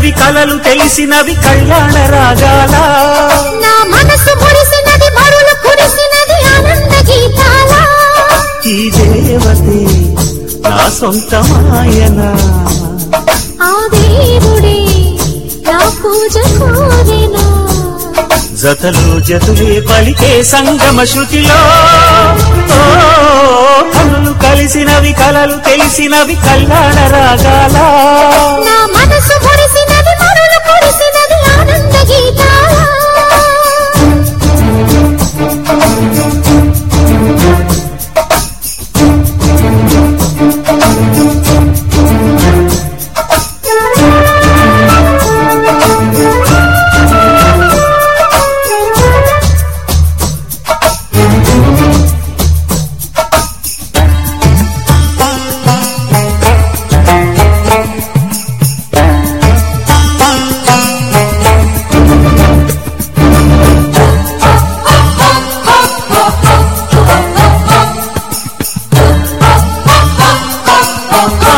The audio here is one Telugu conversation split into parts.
కలిసినవి కలలు తెలిసినవి కళ్యాణ రాగాల నా మనసు మురిసినది మరులు కురిసినది ఆనంద గీతాల ఈ దేవతే నా సొంతమాయనా ఆ దేవుడే నా పూజ కోరెనా జతలు జతులే పలికే సంగమ శృతిలో ఓ, కనులు కలిసినవి కలలు తెలిసినవి కళ్యాణ రాగాల నా మనసు మురిసినది మరులు కురిసినది ఆనంద గీతాల ఆ,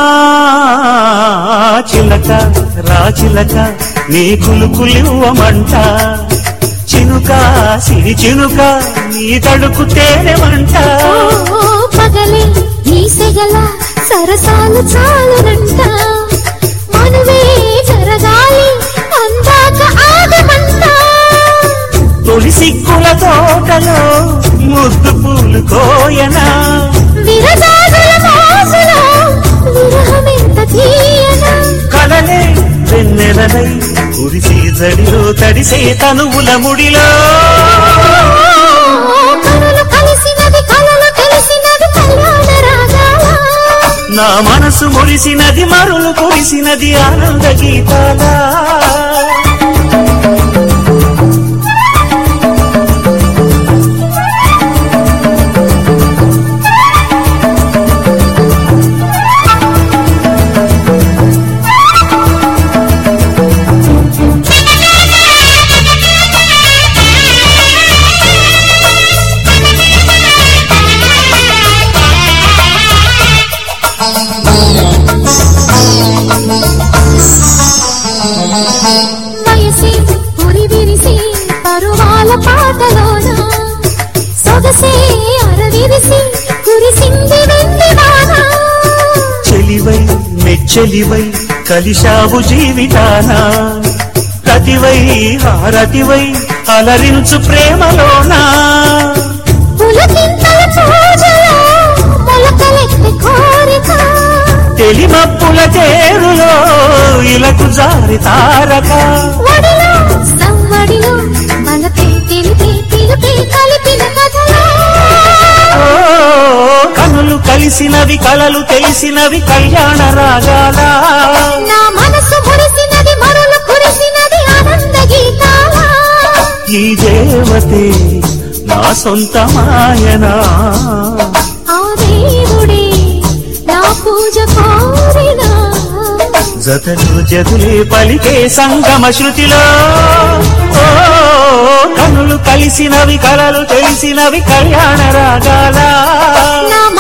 చిలక రా చిలక నీ కులుకులివ్వమంట చినుక సిరి చినుక నీ తడుకు తేనెమంట ఓ పగలే ఈ సెగల సరసాలు చాలునంట మనువే జరగాలి అందాక ఆగమంట తొలి సిక్కుల తోటలో ముద్దు పూలు కోయనా విరజాజుల మోసులో విరహమెంత తీయనా కలలే వెన్నెలలై కురిసి జడిలో తడిసే తనువుల ముడిలో కనులు కలిసినది కలలు తెలిసినది కళ్యాణ రాగాల నా మనసు మురిసినది మరులు కురిసినది ఆనంద గీతాల వయసి పురి విరిసి పరువాల పాటలోన సొగసే అరవిరిసి కురిసింది వెండి వాన చెలివై మెచ్చలివై కలిశావు జీవితాన ప్రతివై హారతివై అలరించు ప్రేమలోనా పులకింతల పూజలో మొలకలెత్తి కోరిక తెలిమప్పుల తేరులో ఇలకు జారి తారక ఒడిలో సవ్వడిలో మనపే తెలిపే పిలుపే కలిపిన కథలో ఓ కనులు కలిసినవి కలలు తెలిసినవి కళ్యాణ రాగాల నా మనసు మురిసినది మరులు కురిసినది ఆనంద గీతాల ఈ దేవతే నా సొంతమాయనా ఆ దేవుడే నా పూజ కోరినా జతలు జతులే పలికే సంగమ శృతిలో ఓ కనులు కలిసినవి కలలు తెలిసినవి కళ్యాణ రాగాల నా